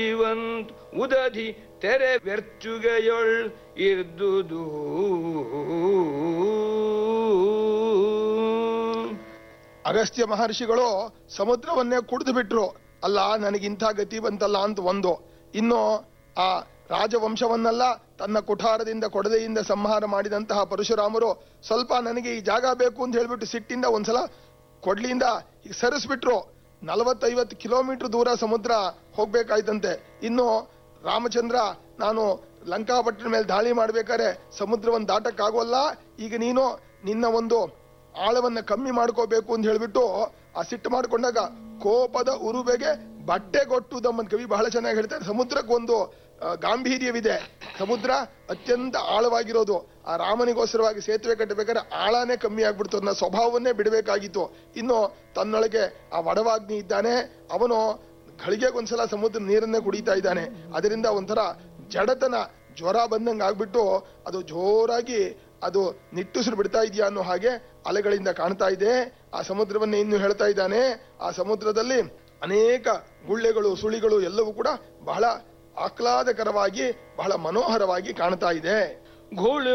ಜೀವಂತ್ ಉದಧಿ ತೆರೆ ವ್ಯರ್ಚುಗೆಯೊಳ್ ಇರ್ದುದು ಅಗಸ್ತ್ಯ ಮಹರ್ಷಿಗಳು ಸಮುದ್ರವನ್ನೇ ಕುಡಿದು ಬಿಟ್ರು ಅಲ್ಲ ನನಗಿಂಥ ಗತಿ ಬಂತಲ್ಲ ಅಂತ ಒಂದು ಇನ್ನು ಆ ರಾಜವಂಶವನ್ನೆಲ್ಲ ತನ್ನ ಕುಠಾರದಿಂದ ಕೊಡದೆಯಿಂದ ಸಂಹಾರ ಮಾಡಿದಂತಹ ಪರಶುರಾಮರು ಸ್ವಲ್ಪ ನನಗೆ ಈ ಜಾಗ ಬೇಕು ಅಂತ ಹೇಳ್ಬಿಟ್ಟು ಸಿಟ್ಟಿಂದ ಒಂದ್ಸಲ ಕೊಡ್ಲಿಯಿಂದ ಈಗ ಸರಿಸ್ಬಿಟ್ರು ನಲವತ್ತೈವತ್ತು ಕಿಲೋಮೀಟರ್ ದೂರ ಸಮುದ್ರ ಹೋಗ್ಬೇಕಾಯ್ತಂತೆ ಇನ್ನು ರಾಮಚಂದ್ರ ನಾನು ಲಂಕಾಪಟ್ಟಣ ಮೇಲೆ ದಾಳಿ ಮಾಡ್ಬೇಕಾದ್ರೆ ಸಮುದ್ರವನ್ನು ದಾಟಕ್ಕಾಗೋಲ್ಲ ಈಗ ನೀನು ನಿನ್ನ ಒಂದು ಆಳವನ್ನ ಕಮ್ಮಿ ಮಾಡ್ಕೋಬೇಕು ಅಂತ ಹೇಳ್ಬಿಟ್ಟು ಆ ಸಿಟ್ಟು ಮಾಡ್ಕೊಂಡಾಗ ಕೋಪದ ಉರುಬೆಗೆ ಬಟ್ಟೆ ಕೊಟ್ಟುದಮ್ಮನ್ ಕವಿ ಬಹಳ ಚೆನ್ನಾಗಿ ಹೇಳ್ತಾರೆ ಸಮುದ್ರಕ್ಕೊಂದು ಆ, ಗಾಂಭೀರ್ಯವಿದೆ ಸಮುದ್ರ ಅತ್ಯಂತ ಆಳವಾಗಿರೋದು ಆ ರಾಮನಿಗೋಸ್ಕರವಾಗಿ ಸೇತುವೆ ಕಟ್ಟಬೇಕಾದ್ರೆ ಆಳನೇ ಕಮ್ಮಿ ಆಗ್ಬಿಡ್ತು ಅನ್ನೋ ಸ್ವಭಾವವನ್ನೇ ಬಿಡಬೇಕಾಗಿತ್ತು ಇನ್ನು ತನ್ನೊಳಗೆ ಆ ವಡವಾಗ್ನಿ ಇದ್ದಾನೆ ಅವನು ಘಳಿಗೆಗೊಂದ್ಸಲ ಸಮುದ್ರ ನೀರನ್ನೇ ಕುಡಿತಾ ಇದ್ದಾನೆ ಅದರಿಂದ ಒಂಥರ ಜಡತನ ಜ್ವರ ಬಂದಂಗೆ ಆಗ್ಬಿಟ್ಟು ಅದು ಜೋರಾಗಿ ಅದು ನಿಟ್ಟುಸಿರು ಬಿಡ್ತಾ ಇದೆಯಾ ಅನ್ನೋ ಹಾಗೆ ಅಲೆಗಳಿಂದ ಕಾಣ್ತಾ ಇದೆ ಆ ಸಮುದ್ರವನ್ನೇ ಇನ್ನು ಹೇಳ್ತಾ ಇದ್ದಾನೆ ಆ ಸಮುದ್ರದಲ್ಲಿ ಅನೇಕ ಗುಳ್ಳೆಗಳು ಸುಳಿಗಳು ಎಲ್ಲವೂ ಕೂಡ ಬಹಳ ಆಹ್ಲಾದಕರವಾಗಿ ಬಹಳ ಮನೋಹರವಾಗಿ ಕಾಣ್ತಾ ಇದೆ ಘೋಳು